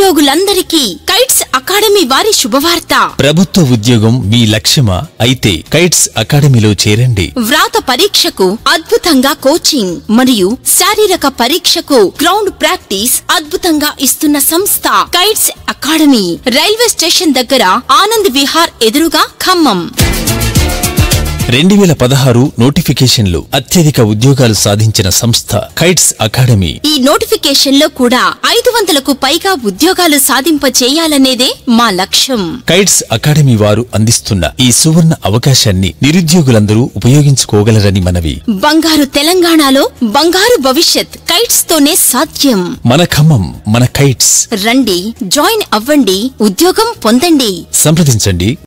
నిరుద్యోగులందరికీ kites academy వారి శుభవార్త ప్రభుత్వ ఉద్యోగం మీ లక్ష్యమా అయితే కైట్స్ అకాడమీలో చేరండి వ్రాత పరీక్షకు అద్భుతంగా కోచింగ్ మరియు శారీరక పరీక్షకు గ్రౌండ్ ప్రాక్టీస్ అద్భుతంగా ఇస్తున్న సంస్థ కైట్స్ అకాడమీ రైల్వే స్టేషన్ దగ్గర ఆనంద్ విహార్ ఎదురుగా ఖమ్మం రెండు వేల పదహారు నోటిఫికేషన్లు అత్యధిక ఉద్యోగాలు సాధించిన సంస్థ కైట్స్ అకాడమీ ఈ నోటిఫికేషన్ లో కూడా ఐదు వందలకు పైగా ఉద్యోగాలు సాధింప చేయాలనేదే మా లక్ష్యం కైట్స్ అకాడమీ వారు అందిస్తున్న ఈ సువర్ణ అవకాశాన్ని నిరుద్యోగులందరూ ఉపయోగించుకోగలరని మనవి బంగారు తెలంగాణలో బంగారు భవిష్యత్ కైట్స్ తోనే సాధ్యం మన ఖమ్మం మన కైట్స్ రండి జాయిన్ అవ్వండి ఉద్యోగం పొందండి సంప్రదించండి